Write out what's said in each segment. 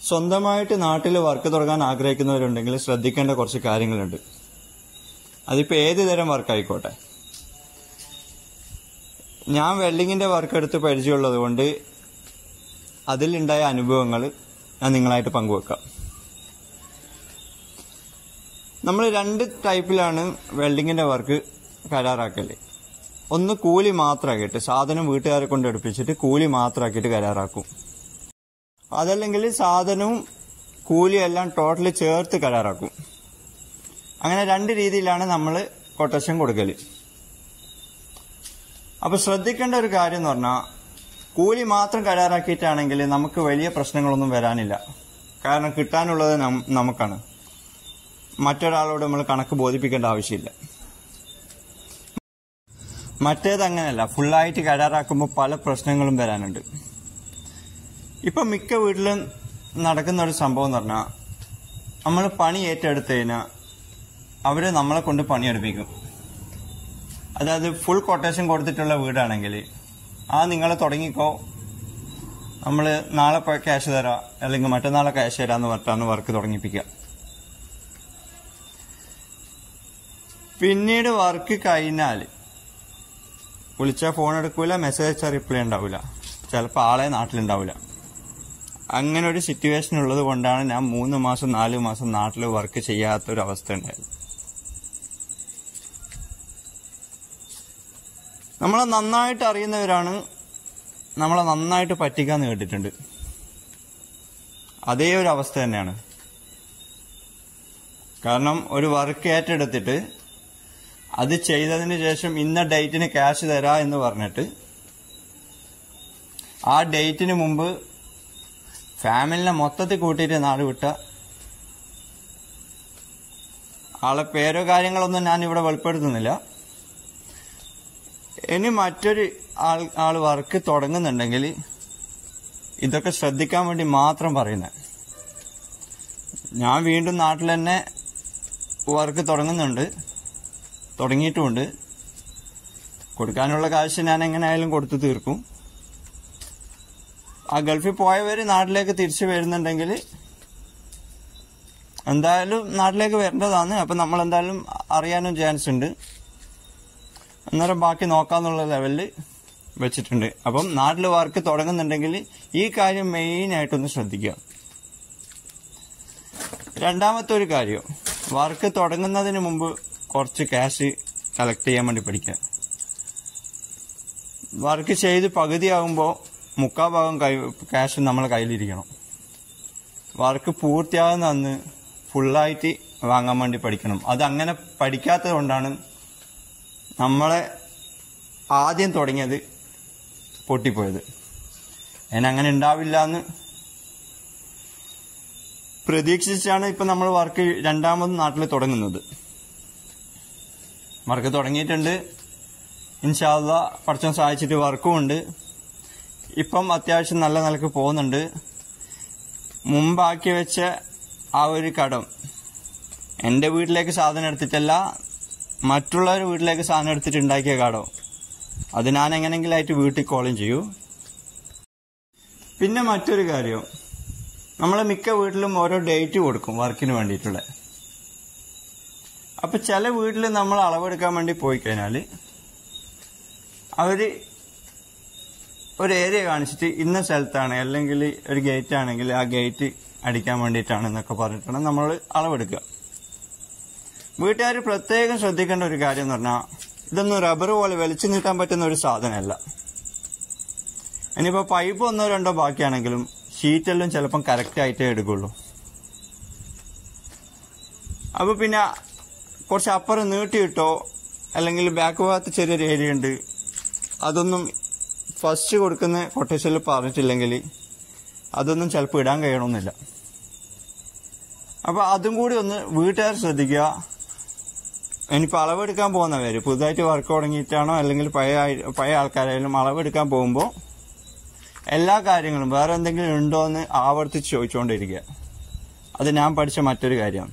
സ്വന്തമായിട്ട് നാട്ടിൽ വർക്ക് തുടങ്ങാൻ ആഗ്രഹിക്കുന്നവരുണ്ടെങ്കിൽ ശ്രദ്ധിക്കേണ്ട കുറച്ച് കാര്യങ്ങളുണ്ട് അതിപ്പോൾ ഏത് തരം വർക്ക് ആയിക്കോട്ടെ ഞാൻ വെൽഡിങ്ങിന്റെ വർക്ക് എടുത്ത് പരിചയമുള്ളത് കൊണ്ട് അതിലുണ്ടായ അനുഭവങ്ങൾ ഞാൻ നിങ്ങളായിട്ട് പങ്കുവെക്കാം നമ്മൾ രണ്ട് ടൈപ്പിലാണ് വെൽഡിങ്ങിന്റെ വർക്ക് കരാറാക്കല് ഒന്ന് കൂലി മാത്രമാക്കിയിട്ട് സാധനം വീട്ടുകാരെ കൊണ്ട് എടുപ്പിച്ചിട്ട് കൂലി മാത്രമാക്കിയിട്ട് കരാറാക്കും അതല്ലെങ്കിൽ സാധനവും കൂലിയെല്ലാം ടോട്ടലി ചേർത്ത് കരാറാക്കും അങ്ങനെ രണ്ട് രീതിയിലാണ് നമ്മൾ കൊട്ടേഷൻ കൊടുക്കല് അപ്പൊ ശ്രദ്ധിക്കേണ്ട ഒരു കാര്യം എന്ന് പറഞ്ഞാൽ കൂലി മാത്രം കരാറാക്കിയിട്ടാണെങ്കിൽ നമുക്ക് വലിയ പ്രശ്നങ്ങളൊന്നും വരാനില്ല കാരണം കിട്ടാനുള്ളത് നം- നമുക്കാണ് മറ്റൊരാളോട് നമ്മൾ കണക്ക് ബോധിപ്പിക്കേണ്ട ആവശ്യമില്ല മറ്റേത് അങ്ങനെയല്ല ഫുള്ളായിട്ട് കരാറാക്കുമ്പോൾ പല പ്രശ്നങ്ങളും വരാനുണ്ട് ഇപ്പൊ മിക്ക വീട്ടിലും നടക്കുന്ന ഒരു സംഭവം എന്ന് പറഞ്ഞാൽ നമ്മൾ പണി ഏറ്റെടുത്ത് കഴിഞ്ഞാൽ അവര് നമ്മളെ കൊണ്ട് പണിയെടുപ്പിക്കും അതായത് ഫുൾ കൊട്ടേഷൻ കൊടുത്തിട്ടുള്ള വീടാണെങ്കിൽ ആ നിങ്ങൾ തുടങ്ങിക്കോ നമ്മൾ നാളെ പോയി ക്യാഷ് തരാം അല്ലെങ്കിൽ മറ്റന്നാളെ ക്യാഷ് തരാന്ന് പറഞ്ഞിട്ടാണ് വർക്ക് തുടങ്ങിപ്പിക്കുക പിന്നീട് വർക്ക് കഴിഞ്ഞാൽ വിളിച്ചാൽ ഫോൺ എടുക്കൂല മെസ്സേജ് അയച്ചാൽ റിപ്ലൈ ഉണ്ടാവില്ല ചിലപ്പോൾ ആളെ നാട്ടിലുണ്ടാവില്ല അങ്ങനെ ഒരു സിറ്റുവേഷൻ ഉള്ളത് കൊണ്ടാണ് ഞാൻ മൂന്ന് മാസം നാല് മാസം നാട്ടിൽ വർക്ക് ചെയ്യാത്തൊരു അവസ്ഥ ഉണ്ടായത് നമ്മളെ നന്നായിട്ട് അറിയുന്നവരാണ് നമ്മളെ നന്നായിട്ട് പറ്റിക്കാന്ന് കേട്ടിട്ടുണ്ട് അതേ ഒരു അവസ്ഥ തന്നെയാണ് കാരണം ഒരു വർക്ക് ഏറ്റെടുത്തിട്ട് അത് ചെയ്തതിന് ശേഷം ഇന്ന ഡേറ്റിന് ക്യാഷ് തരാ എന്ന് പറഞ്ഞിട്ട് ആ ഡേറ്റിന് മുമ്പ് ഫാമിലിനെ മൊത്തത്തിൽ കൂട്ടിയിട്ട് നാട് വിട്ട ആളെ പേരോ കാര്യങ്ങളൊന്നും ഞാൻ ഇവിടെ വെളിപ്പെടുത്തുന്നില്ല ഇനി മറ്റൊരു ആൾ ആൾ വർക്ക് തുടങ്ങുന്നുണ്ടെങ്കിൽ ഇതൊക്കെ ശ്രദ്ധിക്കാൻ വേണ്ടി മാത്രം പറയുന്നത് ഞാൻ വീണ്ടും നാട്ടിൽ തന്നെ വർക്ക് തുടങ്ങുന്നുണ്ട് തുടങ്ങിയിട്ടുമുണ്ട് കൊടുക്കാനുള്ള കാശ് ഞാൻ എങ്ങനെയായാലും കൊടുത്തു തീർക്കും ആ ഗൾഫിൽ പോയവര് നാട്ടിലേക്ക് തിരിച്ചു വരുന്നുണ്ടെങ്കിൽ എന്തായാലും നാട്ടിലേക്ക് വരേണ്ടതാണ് അപ്പൊ നമ്മൾ എന്തായാലും അറിയാനും ചാൻസ് ഉണ്ട് അന്നേരം ബാക്കി നോക്കാന്നുള്ള ലെവലിൽ വെച്ചിട്ടുണ്ട് അപ്പം നാട്ടിൽ വർക്ക് തുടങ്ങുന്നുണ്ടെങ്കിൽ ഈ കാര്യം മെയിൻ ആയിട്ടൊന്ന് ശ്രദ്ധിക്കുക രണ്ടാമത്തെ ഒരു കാര്യം വർക്ക് തുടങ്ങുന്നതിന് മുമ്പ് കുറച്ച് ക്യാഷ് കളക്ട് ചെയ്യാൻ വേണ്ടി പഠിക്കുക വർക്ക് ചെയ്ത് പകുതിയാകുമ്പോൾ മുക്കാ ഭാഗം കൈ ക്യാഷ് നമ്മളെ കയ്യിലിരിക്കണം വർക്ക് പൂർത്തിയാകുന്ന അന്ന് ഫുള്ളായിട്ട് വാങ്ങാൻ വേണ്ടി പഠിക്കണം അത് അങ്ങനെ പഠിക്കാത്തത് കൊണ്ടാണ് നമ്മളെ ആദ്യം തുടങ്ങിയത് പൊട്ടിപ്പോയത് അതിനങ്ങനെ ഉണ്ടാവില്ല എന്ന് പ്രതീക്ഷിച്ചാണ് ഇപ്പൊ നമ്മൾ വർക്ക് രണ്ടാമത് നാട്ടിൽ തുടങ്ങുന്നത് വർക്ക് തുടങ്ങിയിട്ടുണ്ട് ഇൻഷാല്ല പഠിച്ചം സഹായിച്ചിട്ട് വർക്കും ഉണ്ട് ഇപ്പം അത്യാവശ്യം നല്ല നിലക്ക് പോകുന്നുണ്ട് മുമ്പാക്കി വെച്ച ആ ഒരു കടം എൻ്റെ വീട്ടിലേക്ക് സാധനം എടുത്തിട്ടല്ല മറ്റുള്ളവരുടെ വീട്ടിലേക്ക് സാധനം എടുത്തിട്ട് ഉണ്ടാക്കിയ കടം അത് ഞാൻ എങ്ങനെയെങ്കിലും ആയിട്ട് വീട്ടിൽ കോളും ചെയ്യൂ പിന്നെ മറ്റൊരു കാര്യം നമ്മളെ മിക്ക വീട്ടിലും ഓരോ ഡേറ്റ് കൊടുക്കും വർക്കിന് വേണ്ടിയിട്ടുള്ള അപ്പൊ ചില വീട്ടിൽ നമ്മൾ അളവെടുക്കാൻ വേണ്ടി പോയി കഴിഞ്ഞാൽ അവര് ഒരു ഏരിയ കാണിച്ചിട്ട് ഇന്ന സ്ഥലത്താണ് അല്ലെങ്കിൽ ഒരു ഗേറ്റ് ആണെങ്കിൽ ആ ഗേറ്റ് അടിക്കാൻ വേണ്ടിയിട്ടാണ് എന്നൊക്കെ പറഞ്ഞിട്ടാണ് നമ്മൾ അളവെടുക്കുക വീട്ടുകാർ പ്രത്യേകം ശ്രദ്ധിക്കേണ്ട ഒരു കാര്യം എന്ന് പറഞ്ഞാൽ ഇതൊന്നും റബ്ബർ പോലെ വലിച്ചു നീട്ടാൻ പറ്റുന്ന ഒരു സാധനമല്ല ഇനിയിപ്പോ പൈപ്പ് ഒന്നോ രണ്ടോ ബാക്കിയാണെങ്കിലും ഷീറ്റെല്ലാം ചിലപ്പം കറക്റ്റ് ആയിട്ടേ എടുക്കുള്ളൂ അപ്പൊ പിന്നെ കുറച്ച് അപ്പുറം നീട്ടിയിട്ടോ അല്ലെങ്കിൽ ബാക്ക് ഭാഗത്ത് ചെറിയൊരു ഏരിയ ഉണ്ട് അതൊന്നും ഫസ്റ്റ് കൊടുക്കുന്ന കൊട്ടേഷനിൽ പറഞ്ഞിട്ടില്ലെങ്കിൽ അതൊന്നും ചിലപ്പോൾ ഇടാൻ കഴിയണമെന്നില്ല അപ്പൊ അതും കൂടി ഒന്ന് വീട്ടുകാർ ശ്രദ്ധിക്കുക ഇനിയിപ്പോൾ അളവെടുക്കാൻ പോകുന്നവര് പുതുതായിട്ട് വർക്ക് തുടങ്ങിയിട്ടാണോ അല്ലെങ്കിൽ പഴയ ആയി- പഴയ ആൾക്കാരായാലും അളവെടുക്കാൻ പോകുമ്പോൾ എല്ലാ കാര്യങ്ങളും വേറെ എന്തെങ്കിലും ഉണ്ടോ എന്ന് ആവർത്തിച്ച് ചോദിച്ചുകൊണ്ടിരിക്കുക അത് ഞാൻ പഠിച്ച മറ്റൊരു കാര്യമാണ്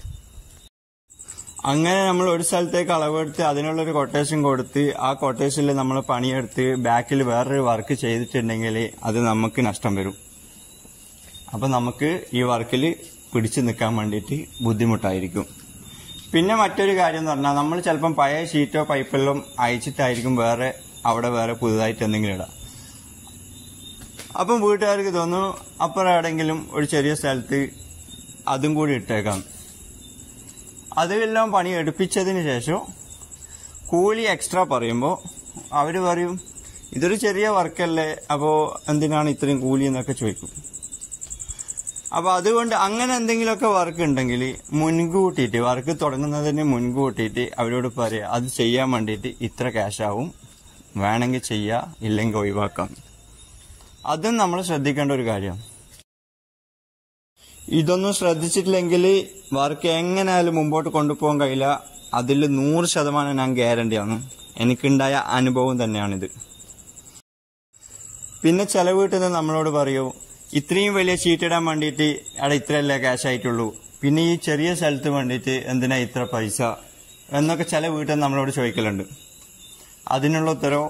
അങ്ങനെ നമ്മൾ ഒരു സ്ഥലത്തേക്ക് അളവെടുത്ത് അതിനുള്ളൊരു കൊട്ടേഷൻ കൊടുത്ത് ആ കൊട്ടേഷനിൽ നമ്മൾ പണിയെടുത്ത് ബാക്കിൽ വേറൊരു വർക്ക് ചെയ്തിട്ടുണ്ടെങ്കിൽ അത് നമുക്ക് നഷ്ടം വരും അപ്പം നമുക്ക് ഈ വർക്കിൽ പിടിച്ചു നിൽക്കാൻ വേണ്ടിയിട്ട് ബുദ്ധിമുട്ടായിരിക്കും പിന്നെ മറ്റൊരു കാര്യം എന്ന് പറഞ്ഞാൽ നമ്മൾ ചിലപ്പം പഴയ ഷീറ്റോ പൈപ്പെല്ലാം അയച്ചിട്ടായിരിക്കും വേറെ അവിടെ വേറെ പുതുതായിട്ട് എന്തെങ്കിലും ഇടാം അപ്പം വീട്ടുകാർക്ക് തോന്നുന്നു അപ്പുറം എവിടെയെങ്കിലും ഒരു ചെറിയ സ്ഥലത്ത് അതും കൂടി ഇട്ടേക്കാം അതെല്ലാം പണി എടുപ്പിച്ചതിന് ശേഷം കൂലി എക്സ്ട്രാ പറയുമ്പോൾ അവർ പറയും ഇതൊരു ചെറിയ വർക്കല്ലേ അപ്പോൾ എന്തിനാണ് ഇത്രയും കൂലി എന്നൊക്കെ ചോദിക്കും അപ്പോൾ അതുകൊണ്ട് അങ്ങനെ എന്തെങ്കിലുമൊക്കെ വർക്ക് ഉണ്ടെങ്കിൽ മുൻകൂട്ടിയിട്ട് വർക്ക് തുടങ്ങുന്നതിന് മുൻകൂട്ടിയിട്ട് അവരോട് പറയുക അത് ചെയ്യാൻ വേണ്ടിയിട്ട് ഇത്ര ക്യാഷ് ആവും വേണമെങ്കിൽ ചെയ്യുക ഇല്ലെങ്കിൽ ഒഴിവാക്കാം അതും നമ്മൾ ശ്രദ്ധിക്കേണ്ട ഒരു കാര്യമാണ് ഇതൊന്നും ശ്രദ്ധിച്ചിട്ടില്ലെങ്കിൽ വർക്ക് എങ്ങനെയായാലും മുമ്പോട്ട് കൊണ്ടുപോകാൻ കഴിയില്ല അതിൽ നൂറ് ശതമാനം ഞാൻ ഗ്യാരണ്ടിയാണ് എനിക്കുണ്ടായ അനുഭവം തന്നെയാണിത് പിന്നെ ചില വീട്ടിൽ നിന്ന് നമ്മളോട് പറയൂ ഇത്രയും വലിയ ഷീറ്റ് ഇടാൻ വേണ്ടിയിട്ട് അവിടെ ഇത്രയല്ലേ ക്യാഷ് ആയിട്ടുള്ളൂ പിന്നെ ഈ ചെറിയ സ്ഥലത്ത് വേണ്ടിയിട്ട് എന്തിനാ ഇത്ര പൈസ എന്നൊക്കെ ചില വീട്ടിൽ നിന്ന് നമ്മളോട് ചോദിക്കലുണ്ട് അതിനുള്ള ഉത്തരവ്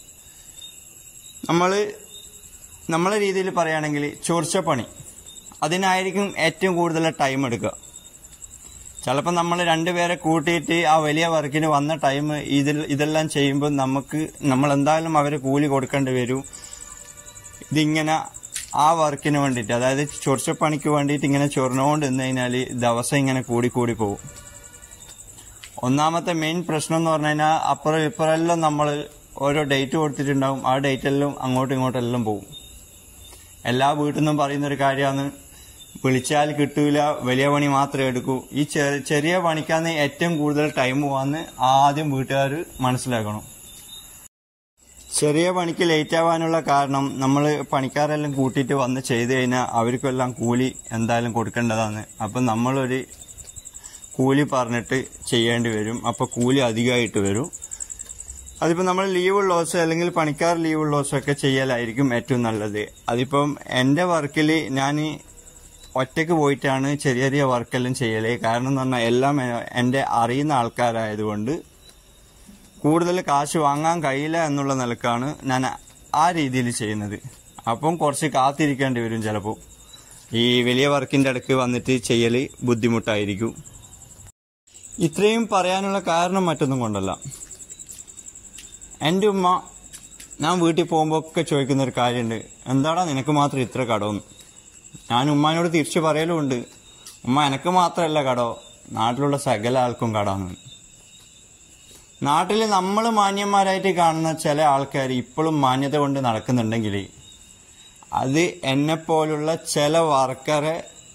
നമ്മൾ നമ്മളെ രീതിയിൽ പറയുകയാണെങ്കിൽ ചോർച്ചപ്പണി അതിനായിരിക്കും ഏറ്റവും കൂടുതൽ ടൈം എടുക്കുക ചിലപ്പോൾ നമ്മൾ രണ്ടുപേരെ കൂട്ടിയിട്ട് ആ വലിയ വർക്കിന് വന്ന ടൈം ഇതിൽ ഇതെല്ലാം ചെയ്യുമ്പോൾ നമുക്ക് നമ്മൾ എന്തായാലും അവരെ കൂലി കൊടുക്കേണ്ടി വരും ഇതിങ്ങനെ ആ വർക്കിന് വേണ്ടിയിട്ട് അതായത് ചൊറിച്ചപ്പണിക്ക് വേണ്ടിയിട്ട് ഇങ്ങനെ ചൊറിഞ്ഞുകൊണ്ട് നിന്ന് കഴിഞ്ഞാൽ ദിവസം ഇങ്ങനെ കൂടി കൂടി പോകും ഒന്നാമത്തെ മെയിൻ പ്രശ്നം എന്ന് പറഞ്ഞു കഴിഞ്ഞാൽ അപ്പുറം ഇപ്പുറമെല്ലാം നമ്മൾ ഓരോ ഡേറ്റ് കൊടുത്തിട്ടുണ്ടാവും ആ ഡേറ്റ് എല്ലാം അങ്ങോട്ടും ഇങ്ങോട്ടും എല്ലാം പോകും എല്ലാ വീട്ടിൽ നിന്നും പറയുന്ന ഒരു കാര്യമാണ് വിളിച്ചാൽ കിട്ടൂല വലിയ പണി മാത്രമേ എടുക്കൂ ഈ ചെ- ചെറിയ പണിക്കാന്ന് ഏറ്റവും കൂടുതൽ ടൈം പോവാന്ന് ആദ്യം വീട്ടുകാർ മനസ്സിലാക്കണം ചെറിയ പണിക്ക് ലേറ്റ് ആവാനുള്ള കാരണം നമ്മൾ പണിക്കാരെല്ലാം കൂട്ടിയിട്ട് വന്ന് ചെയ്തു കഴിഞ്ഞാൽ അവർക്കെല്ലാം കൂലി എന്തായാലും കൊടുക്കേണ്ടതാണ് അപ്പം നമ്മളൊരു കൂലി പറഞ്ഞിട്ട് ചെയ്യേണ്ടി വരും അപ്പോൾ കൂലി അധികമായിട്ട് വരും അതിപ്പോൾ നമ്മൾ ലീവ് ഉള്ള ദിവസം അല്ലെങ്കിൽ പണിക്കാർ ലീവ് ഉള്ള ദിവസമൊക്കെ ചെയ്യലായിരിക്കും ഏറ്റവും നല്ലത് അതിപ്പം എൻ്റെ വർക്കിൽ ഞാൻ ഒറ്റയ്ക്ക് പോയിട്ടാണ് ചെറിയ ചെറിയ വർക്കെല്ലാം ചെയ്യല് കാരണം എന്ന് പറഞ്ഞാൽ എല്ലാം എ- എൻ്റെ അറിയുന്ന ആൾക്കാരായതുകൊണ്ട് കൂടുതൽ കാശ് വാങ്ങാൻ കഴിയില്ല എന്നുള്ള നിലക്കാണ് ഞാൻ ആ രീതിയിൽ ചെയ്യുന്നത് അപ്പം കുറച്ച് കാത്തിരിക്കേണ്ടി വരും ചിലപ്പോൾ ഈ വലിയ വർക്കിൻ്റെ ഇടയ്ക്ക് വന്നിട്ട് ചെയ്യൽ ബുദ്ധിമുട്ടായിരിക്കും ഇത്രയും പറയാനുള്ള കാരണം മറ്റൊന്നും കൊണ്ടല്ല എൻ്റെ ഉമ്മ ഞാൻ വീട്ടിൽ പോകുമ്പോൾ ഒക്കെ ചോദിക്കുന്ന ഒരു കാര്യമുണ്ട് എന്താടാ നിനക്ക് മാത്രം ഇത്ര കടമെന്ന് ഞാൻ ഉമ്മാനോട് തിരിച്ചു പറയലുമുണ്ട് ഉമ്മ എനക്ക് മാത്രമല്ല കടോ നാട്ടിലുള്ള സകല ആൾക്കും കടാന്ന് നാട്ടിൽ നമ്മൾ മാന്യന്മാരായിട്ട് കാണുന്ന ചില ആൾക്കാർ ഇപ്പോഴും മാന്യത കൊണ്ട് നടക്കുന്നുണ്ടെങ്കിൽ അത് എന്നെപ്പോലുള്ള ചില വർക്കറെ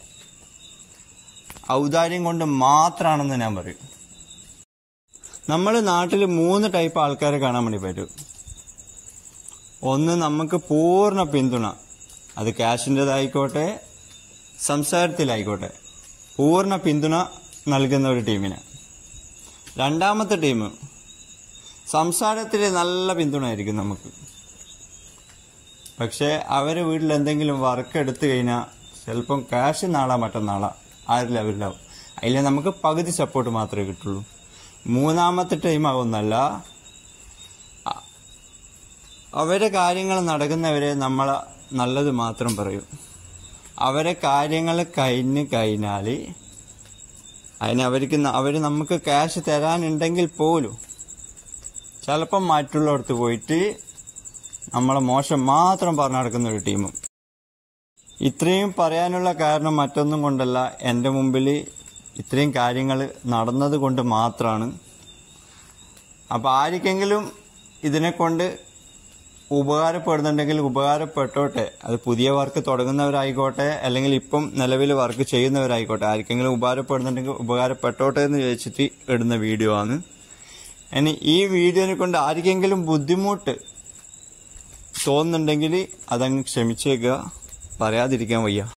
ഔദാര്യം കൊണ്ട് മാത്രമാണെന്ന് ഞാൻ പറയും നമ്മൾ നാട്ടിൽ മൂന്ന് ടൈപ്പ് ആൾക്കാരെ കാണാൻ വേണ്ടി പറ്റും ഒന്ന് നമുക്ക് പൂർണ്ണ പിന്തുണ അത് ക്യാഷിൻ്റെതായിക്കോട്ടെ സംസാരത്തിലായിക്കോട്ടെ പൂർണ്ണ പിന്തുണ നൽകുന്ന ഒരു ടീമിന് രണ്ടാമത്തെ ടീം സംസാരത്തിൽ നല്ല പിന്തുണ ആയിരിക്കും നമുക്ക് പക്ഷേ അവരെ വീട്ടിൽ എന്തെങ്കിലും വർക്ക് എടുത്തു കഴിഞ്ഞാൽ ചിലപ്പം ക്യാഷ് നാളാ മറ്റന്നാളാ ആ ഒരു ലെവലിലാവും അതിൽ നമുക്ക് പകുതി സപ്പോർട്ട് മാത്രമേ കിട്ടുള്ളൂ മൂന്നാമത്തെ ടൈം ആവുന്നല്ല അ- അവരെ കാര്യങ്ങൾ നടക്കുന്നവരെ നമ്മൾ നല്ലത് മാത്രം പറയും അവരെ കാര്യങ്ങൾ കഴിഞ്ഞ് കഴിഞ്ഞാൽ അതിന് അവർക്ക് അവർ നമുക്ക് ക്യാഷ് തരാനുണ്ടെങ്കിൽ പോലും ചിലപ്പം മറ്റുള്ളവർക്ക് പോയിട്ട് നമ്മളെ മോശം മാത്രം പറഞ്ഞു നടക്കുന്ന ഒരു ടീമും ഇത്രയും പറയാനുള്ള കാരണം മറ്റൊന്നും കൊണ്ടല്ല എൻ്റെ മുമ്പിൽ ഇത്രയും കാര്യങ്ങൾ നടന്നത് കൊണ്ട് മാത്രമാണ് അപ്പോൾ ആർക്കെങ്കിലും ഇതിനെ കൊണ്ട് ഉപകാരപ്പെടുന്നുണ്ടെങ്കിൽ ഉപകാരപ്പെട്ടോട്ടെ അത് പുതിയ വർക്ക് തുടങ്ങുന്നവരായിക്കോട്ടെ അല്ലെങ്കിൽ ഇപ്പം നിലവിൽ വർക്ക് ചെയ്യുന്നവരായിക്കോട്ടെ ആർക്കെങ്കിലും ഉപകാരപ്പെടുന്നുണ്ടെങ്കിൽ ഉപകാരപ്പെട്ടോട്ടെ എന്ന് ചോദിച്ചിട്ട് ഇടുന്ന വീഡിയോ ആണ് ഇനി ഈ വീഡിയോനെ കൊണ്ട് ആർക്കെങ്കിലും ബുദ്ധിമുട്ട് തോന്നുന്നുണ്ടെങ്കിൽ അതങ്ങ് ക്ഷമിച്ചേക്കുക പറയാതിരിക്കാൻ വയ്യ